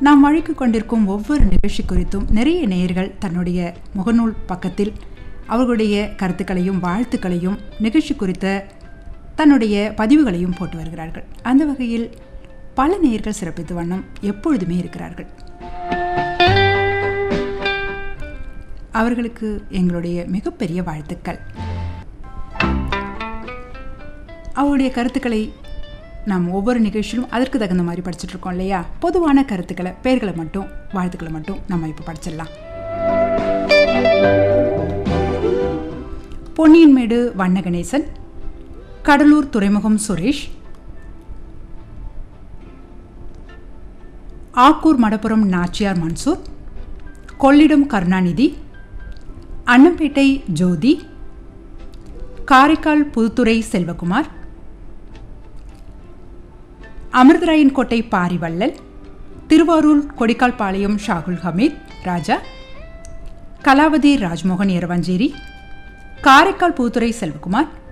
நாம் வழக்கு கொண்டிருக்கும் ஒவ்வொரு நிகழ்ச்சி குறித்தும் நிறைய நேயர்கள் தன்னுடைய முகநூல் பக்கத்தில் அவர்களுடைய கருத்துக்களையும் வாழ்த்துக்களையும் நிகழ்ச்சி குறித்த தன்னுடைய பதிவுகளையும் போட்டு வருகிறார்கள் அந்த வகையில் பல நேயர்கள் சிறப்பித்து வண்ணம் எப்பொழுதுமே இருக்கிறார்கள் அவர்களுக்கு எங்களுடைய மிகப்பெரிய வாழ்த்துக்கள் அவருடைய கருத்துக்களை நாம் ஒவ்வொரு நிகழ்ச்சியிலும் அதற்கு தகுந்த மாதிரி படிச்சுட்டு இருக்கோம் இல்லையா பொதுவான கருத்துக்களை பெயர்களை மட்டும் வாழ்த்துக்களை மட்டும் நம்ம இப்போ படிச்சிடலாம் பொன்னியின்மேடு வண்ணகணேசன் கடலூர் துறைமுகம் சுரேஷ் ஆக்கூர் மடப்புரம் நாச்சியார் மன்சூர் கொள்ளிடம் கருணாநிதி அன்னம்பேட்டை ஜோதி காரைக்கால் புதுத்துறை செல்வகுமார் அமிர்தராயன் கோட்டை பாரிவள்ளல் திருவாரூர் கொடிக்கால்பாளையம் ஷாகுல் ஹமீத் ராஜா கலாவதி ராஜ்மோகன் இரவஞ்சேரி காரைக்கால் புதுத்துறை செல்வகுமார்